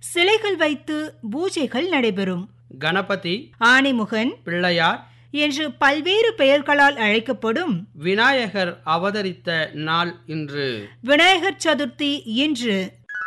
சிலைகள் வைத்து பூஜைகள் நடைபெறும் கணபதி ஆணைமுகன் பிள்ளையார் என்று பல்வேறு பெயர்களால் அழைக்கப்படும் விநாயகர் அவதரித்த நாள் இன்று விநாயகர் சதுர்த்தி இன்று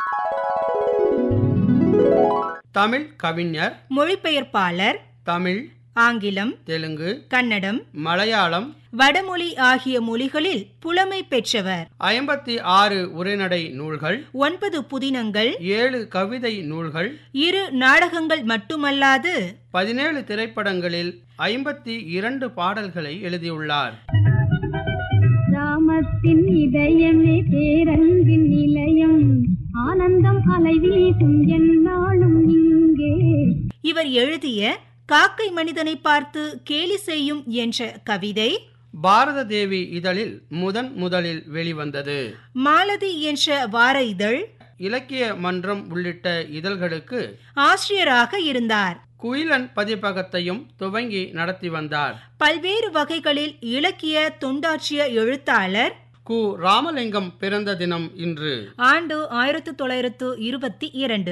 தமிழ் கவிஞர் மொழிபெயர்ப்பாளர் தமிழ் ஆங்கிலம் தெலுங்கு கன்னடம் மலையாளம் வடமொழி ஆகிய மொழிகளில் புலமை பெற்றவர் ஐம்பத்தி ஆறு உரைநடை நூல்கள் ஒன்பது புதினங்கள் ஏழு கவிதை நூல்கள் இரு நாடகங்கள் மட்டுமல்லாது பதினேழு திரைப்படங்களில் ஐம்பத்தி இரண்டு பாடல்களை எழுதியுள்ளார் ராமத்தின் இதயமே பேரன்பின் நிலையம் ஆனந்தம் அலைவீசும் என்னாலும் இங்கே இவர் எழுதிய காக்கை மனிதனை பார்த்து கேலி செய்யும் என்ற கவிதை பாரத தேவி இதழில் முதன் முதலில் வெளிவந்தது மாலதி என்ற வார இதழ் இலக்கிய மன்றம் உள்ளிட்ட இதழ்களுக்கு ஆசிரியராக இருந்தார் குயிலன் பதிப்பகத்தையும் துவங்கி நடத்தி வந்தார் பல்வேறு வகைகளில் இலக்கிய தொண்டாற்றிய எழுத்தாளர் கு ராமலிங்கம் பிறந்த தினம் இன்று ஆண்டு ஆயிரத்து தொள்ளாயிரத்து இருபத்தி இரண்டு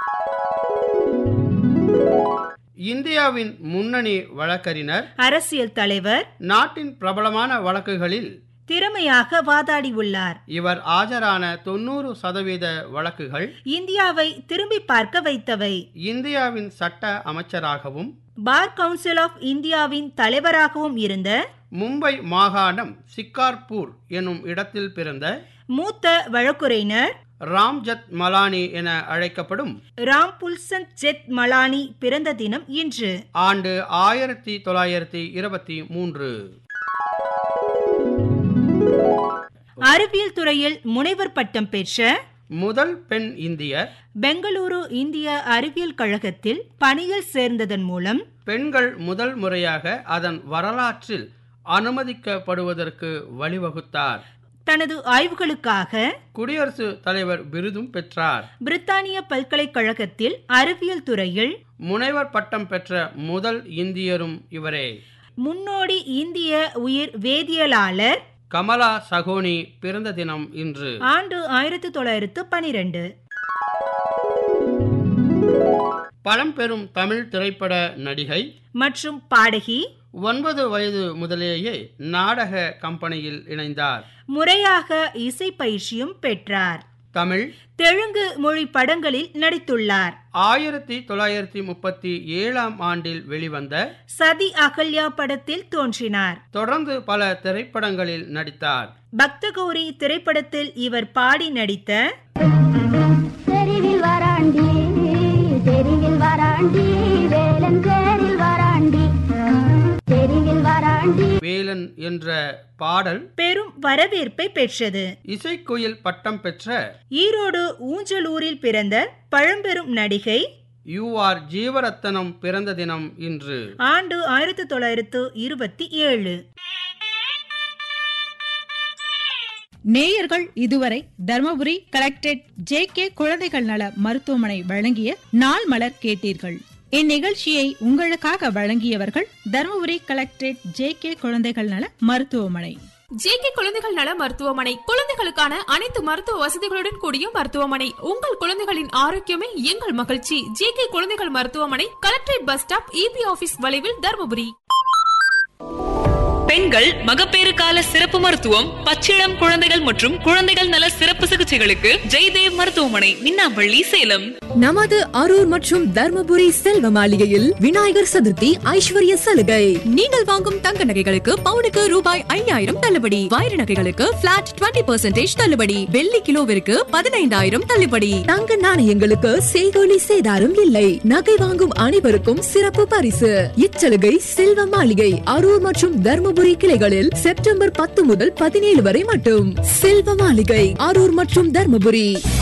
இந்தியாவின் முன்னணி வழக்கறிஞர் அரசியல் தலைவர் நாட்டின் பிரபலமான வழக்குகளில் திறமையாக வாதாடியுள்ளார் இவர் ஆஜரான தொண்ணூறு சதவீத வழக்குகள் இந்தியாவை திரும்பி பார்க்க வைத்தவை இந்தியாவின் சட்ட அமைச்சராகவும் பார் கவுன்சில் ஆஃப் இந்தியாவின் தலைவராகவும் இருந்த மும்பை மாகாணம் சிக்கார்பூர் எனும் இடத்தில் பிறந்த மூத்த வழக்குரைஞர் ராம்ஜத் மலானி என அழைக்கப்படும் ராம் புல்சந்த் ஜெத் மலானி பிறந்த தினம் இன்று ஆண்டு ஆயிரத்தி தொள்ளாயிரத்தி இருபத்தி மூன்று அறிவியல் துறையில் முனைவர் பட்டம் பெற்ற முதல் பெண் இந்தியர் பெங்களூரு இந்திய அறிவியல் கழகத்தில் பணியில் சேர்ந்ததன் மூலம் பெண்கள் முதல் முறையாக அதன் வரலாற்றில் அனுமதிக்கப்படுவதற்கு வழிவகுத்தார் தனது ஆய்வுகளுக்காக குடியரசு தலைவர் விருதும் பெற்றார் பிரித்தானிய பல்கலைக்கழகத்தில் அறிவியல் துறையில் முனைவர் பட்டம் பெற்ற முதல் இந்தியரும் இவரே முன்னோடி இந்திய உயிர் வேதியியலாளர் கமலா சகோனி பிறந்த தினம் இன்று ஆண்டு ஆயிரத்தி தொள்ளாயிரத்து பனிரெண்டு பழம்பெரும் தமிழ் திரைப்பட நடிகை மற்றும் பாடகி ஒன்பது வயது முதலேயே நாடக கம்பெனியில் இணைந்தார் முறையாக இசை பயிற்சியும் பெற்றார் தமிழ் தெலுங்கு மொழி படங்களில் நடித்துள்ளார் ஆயிரத்தி தொள்ளாயிரத்தி முப்பத்தி ஏழாம் ஆண்டில் வெளிவந்த சதி அகல்யா படத்தில் தோன்றினார் தொடர்ந்து பல திரைப்படங்களில் நடித்தார் பக்தகௌரி திரைப்படத்தில் இவர் பாடி நடித்த தெருவில் வராண்டி தெருவில் வராண்டி வேலன் தேரில் வராண்டி தெருவில் வராண்டி வேலன் என்ற பாடல் பெரும் வரவேற்பை பெற்றது இசைக்குயில் பட்டம் பெற்ற ஈரோடு ஊஞ்சலூரில் பிறந்த பழம்பெரும் நடிகை யூ ஆர் ஜீவரத்தனம் பிறந்த தினம் இன்று ஆண்டு ஆயிரத்தி தொள்ளாயிரத்து இருபத்தி ஏழு நேயர்கள் இதுவரை தர்மபுரி கலெக்டரேட் ஜே கே குழந்தைகள் நல மருத்துவமனை வழங்கிய நாள் மலர் கேட்டீர்கள் இந்நிகழ்ச்சியை உங்களுக்காக வழங்கியவர்கள் தர்மபுரி கலெக்டரேட் ஜே கே குழந்தைகள் நல மருத்துவமனை ஜேகே குழந்தைகள் நல மருத்துவமனை குழந்தைகளுக்கான அனைத்து மருத்துவ வசதிகளுடன் கூடிய மருத்துவமனை உங்கள் குழந்தைகளின் ஆரோக்கியமே எங்கள் மகிழ்ச்சி ஜேகே குழந்தைகள் மருத்துவமனை collectorate bus stop EB office வளைவில் தருமபுரி பெண்கள் மகப்பேறு கால சிறப்பு மருத்துவம் பச்சிளம் குழந்தைகள் மற்றும் குழந்தைகள் நல சிறப்பு சிகிச்சைகளுக்கு ஜெய்தேவ் மருத்துவமனை மின்னாம்பள்ளி சேலம் நமது அரூர் மற்றும் தர்மபுரி செல்வ மாளிகையில் விநாயகர் சதுர்த்தி ஐஸ்வர்ய சலுகை நீங்கள் வாங்கும் தங்க நகைகளுக்கு பவுனுக்கு ரூபாய் ஐயாயிரம் தள்ளுபடி வைர நகைகளுக்கு பிளாட் டுவெண்ட்டி பெர்சென்டேஜ் தள்ளுபடி வெள்ளி கிலோவிற்கு பதினைந்தாயிரம் தள்ளுபடி தங்க நாணயங்களுக்கு செய்கோலி சேதாரம் இல்லை நகை வாங்கும் அனைவருக்கும் சிறப்பு பரிசு இச்சலுகை செல்வ மாளிகை அரூர் மற்றும் தர்மபுரி கிளைகளில் செப்டம்பர் பத்து முதல் பதினேழு வரை மட்டும் செல்வ மாளிகை அரூர் மற்றும் தர்மபுரி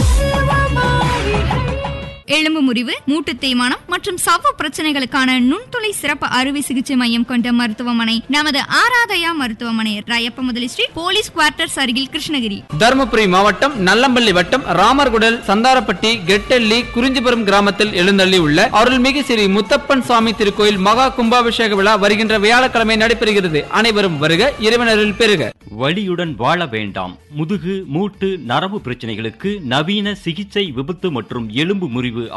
எலும்பு முறிவு மூட்டு தேய்மானம் மற்றும் சவ்வு பிரச்சனைகளுக்கான நுண்துளை சிறப்பு அறுவை சிகிச்சை மையம் கொண்ட மருத்துவமனை நமது ஆராதயா மருத்துவமனை ராயப்ப முதலி ஸ்ட்ரீட் போலீஸ் குவார்ட்டர்ஸ் அருகில் கிருஷ்ணகிரி தருமபுரி மாவட்டம் நல்லம்பள்ளி வட்டம் ராமர்குடல் சந்தாரப்பட்டி கெட்டெல்லி குறிஞ்சிபுரம் கிராமத்தில் எழுந்தள்ளி உள்ள அருள்மிகு ஸ்ரீ முத்தப்பன் சுவாமி திருக்கோயில் மகா கும்பாபிஷேக விழா வருகின்ற வியாழக்கிழமை நடைபெறுகிறது அனைவரும் வருக இறைவனரில் பெறுக வலியுடன் வாழ வேண்டாம் முதுகு மூட்டு நரம்பு பிரச்சனைகளுக்கு நவீன சிகிச்சை விபத்து மற்றும் எலும்பு முறிவு